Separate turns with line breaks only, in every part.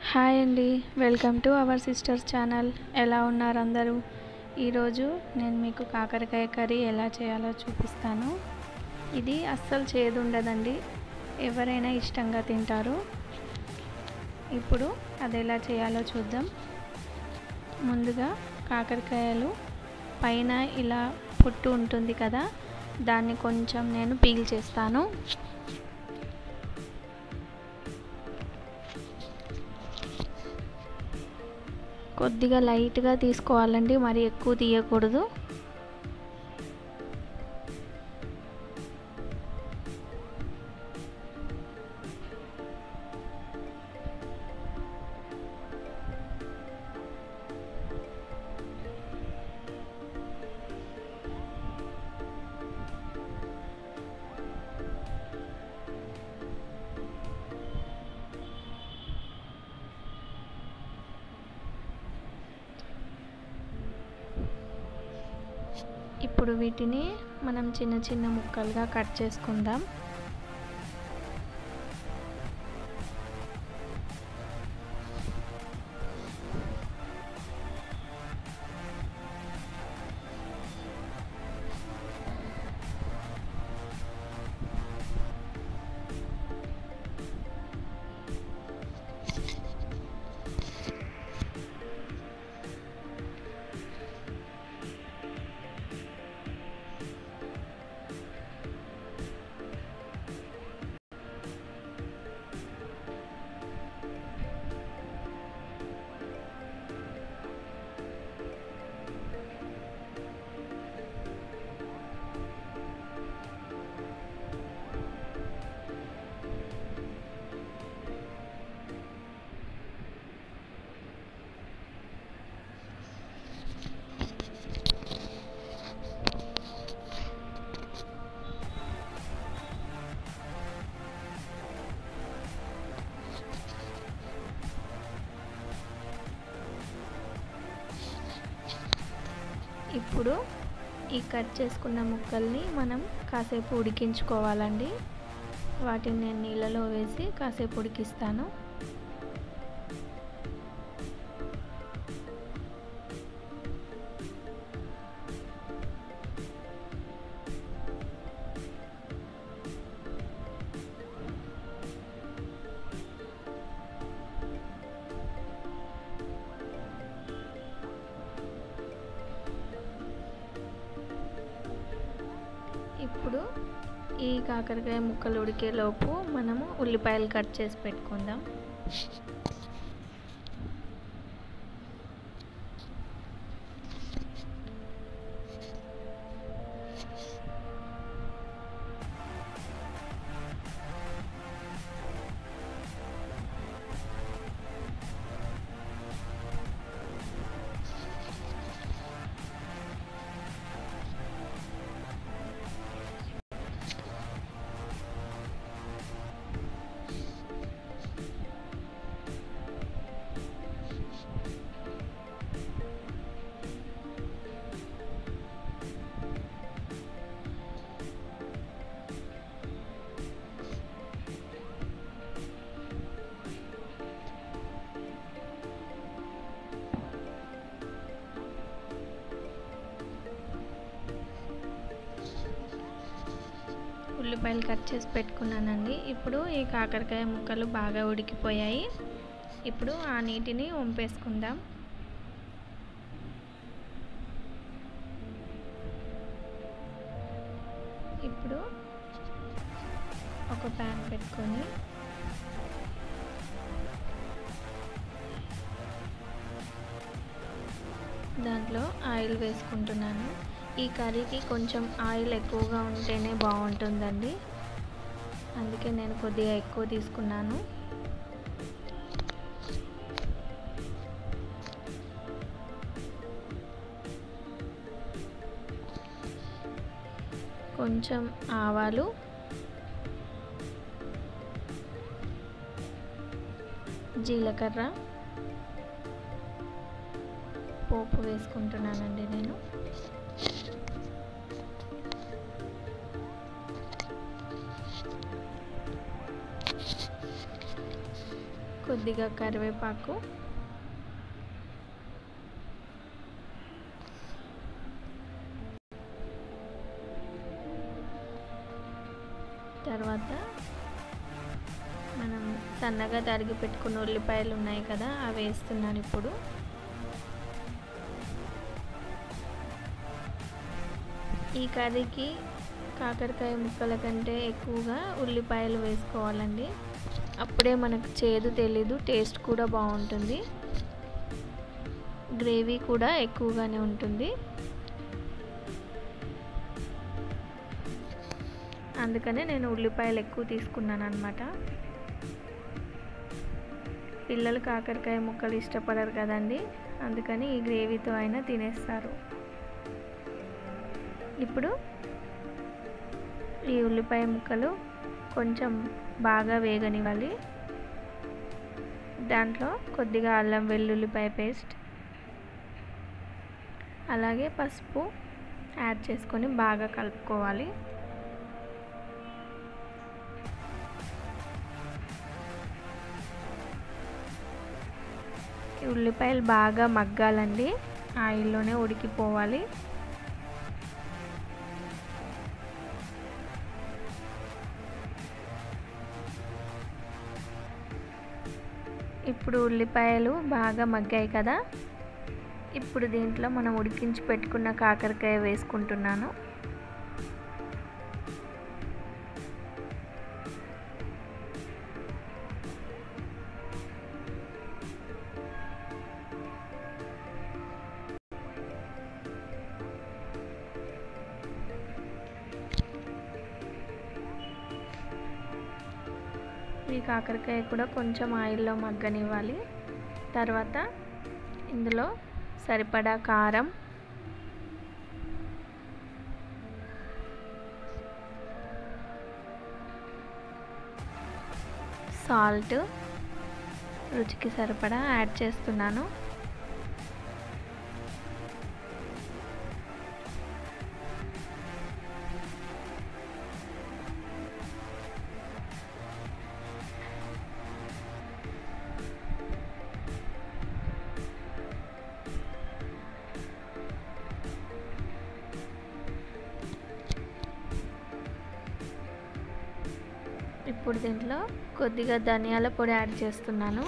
hi అండి welcome to our sisters channel ఎలా ఉన్నారు అందరూ ఈరోజు నేను మీకు కాకరకాయ కర్రీ ఎలా చేయాలో చూపిస్తాను ఇది అస్సలు చేదు ఉండదండి ఎవరైనా ఇష్టంగా తింటారు ఇప్పుడు అది ఎలా చేయాలో చూద్దాం ముందుగా కాకరకాయలు పైన ఇలా పొట్టు ఉంటుంది కదా దాన్ని కొంచెం నేను పీల్ చేస్తాను కొద్దిగా లైట్గా తీసుకోవాలండి మరి ఎక్కువ తీయకూడదు ఇప్పుడు వీటిని మనం చిన్న చిన్న ముక్కలుగా కట్ చేసుకుందాం ఇప్పుడు ఈ కట్ చేసుకున్న ముక్కల్ని మనం కాసేపు ఉడికించుకోవాలండి వాటిని నేను నీళ్ళలో వేసి కాసేపు ఉడికిస్తాను ఇప్పుడు ఈ కాకరకాయ ముక్కలు ఉడికేలోపు మనము ఉల్లిపాయలు కట్ చేసి పెట్టుకుందాం ఉల్లిపాయలు కట్ చేసి పెట్టుకున్నానండి ఇప్పుడు ఈ కాకరకాయ ముక్కలు బాగా ఉడికిపోయాయి ఇప్పుడు ఆ నీటిని వంపేసుకుందాం ఇప్పుడు ఒక ప్యాన్ పెట్టుకొని దాంట్లో ఆయిల్ వేసుకుంటున్నాను ఈ కర్రీకి కొంచెం ఆయిల్ ఎక్కువగా ఉంటేనే బాగుంటుందండి అందుకే నేను కొద్దిగా ఎక్కువ తీసుకున్నాను కొంచెం ఆవాలు జీలకర్ర పోపు వేసుకుంటున్నానండి నేను కొద్దిగా కరివేపాకు తర్వాత మనం సన్నగా తరిగి పెట్టుకున్న ఉల్లిపాయలు ఉన్నాయి కదా అవి వేస్తున్నాను ఇప్పుడు ఈ కర్రీకి కాకరకాయ ముక్కల కంటే ఎక్కువగా ఉల్లిపాయలు వేసుకోవాలండి అప్పుడే మనకు చేదు తెలీదు టేస్ట్ కూడా బాగుంటుంది గ్రేవీ కూడా ఎక్కువగానే ఉంటుంది అందుకనే నేను ఉల్లిపాయలు ఎక్కువ తీసుకున్నాను అనమాట పిల్లలు కాకరకాయ ముక్కలు ఇష్టపడరు కదండి అందుకని ఈ గ్రేవీతో అయినా తినేస్తారు ఇప్పుడు ఈ ఉల్లిపాయ ముక్కలు కొంచెం బాగా వేగనివ్వాలి దాంట్లో కొద్దిగా అల్లం వెల్లుల్లిపాయ పేస్ట్ అలాగే పసుపు యాడ్ చేసుకొని బాగా కలుపుకోవాలి ఉల్లిపాయలు బాగా మగ్గాలండి ఆయిల్లోనే ఉడికిపోవాలి ఇప్పుడు ఉల్లిపాయలు బాగా మగ్గాయి కదా ఇప్పుడు దీంట్లో మనం ఉడికించి పెట్టుకున్న కాకరకాయ వేసుకుంటున్నాను ఈ కాకరకాయ కూడా కొంచెం ఆయిల్లో మగ్గనివ్వాలి తర్వాత ఇందులో సరిపడా కారం సాల్ట్ రుచికి సరిపడా యాడ్ చేస్తున్నాను ఇప్పుడు దీంట్లో కొద్దిగా ధనియాల పొడి యాడ్ చేస్తున్నాను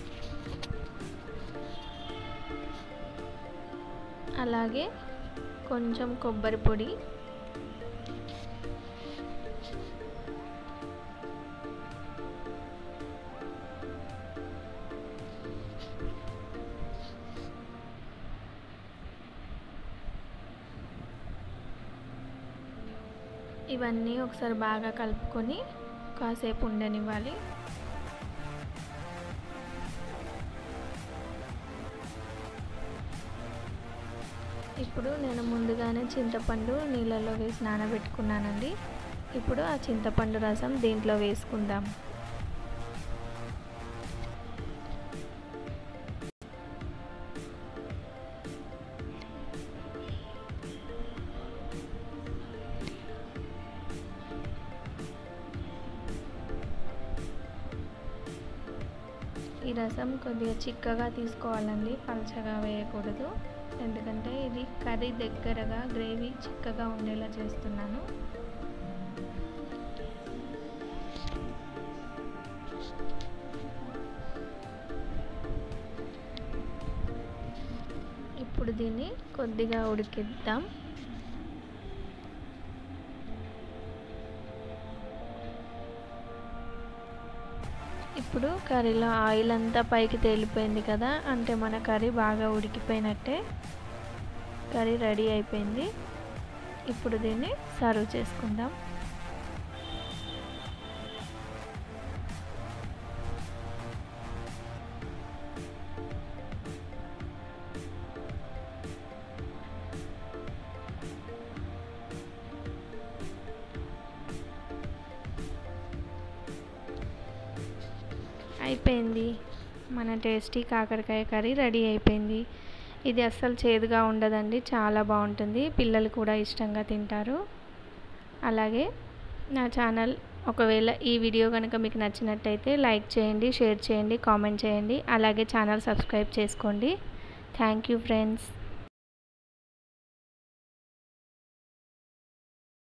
అలాగే కొంచెం కొబ్బరి పొడి ఇవన్నీ ఒకసారి బాగా కలుపుకొని కాసేపు ఉండనివ్వాలి ఇప్పుడు నేను ముందుగానే చింతపండు నీళ్ళలో వేసి నానబెట్టుకున్నానండి ఇప్పుడు ఆ చింతపండు రసం దీంట్లో వేసుకుందాం ఈ రసం కొద్దిగా చిక్కగా తీసుకోవాలండి పలచగా వేయకూడదు ఎందుకంటే ఇది కర్రీ దగ్గరగా గ్రేవీ చిక్కగా ఉండేలా చేస్తున్నాను ఇప్పుడు దీన్ని కొద్దిగా ఉడికిద్దాం ఇప్పుడు కర్రీలో ఆయిల్ అంతా పైకి తేలిపోయింది కదా అంటే మన కర్రీ బాగా ఉడికిపోయినట్టే కర్రీ రెడీ అయిపోయింది ఇప్పుడు దీన్ని సర్వ్ చేసుకుందాం అయిపోయింది మన టేస్టీ కాకరకాయ కర్రీ రెడీ అయిపోయింది ఇది అస్సలు చేదుగా ఉండదండి చాలా బాగుంటుంది పిల్లలు కూడా ఇష్టంగా తింటారు అలాగే నా ఛానల్ ఒకవేళ ఈ వీడియో కనుక మీకు నచ్చినట్టయితే లైక్ చేయండి షేర్ చేయండి కామెంట్ చేయండి అలాగే ఛానల్ సబ్స్క్రైబ్ చేసుకోండి థ్యాంక్ యూ ఫ్రెండ్స్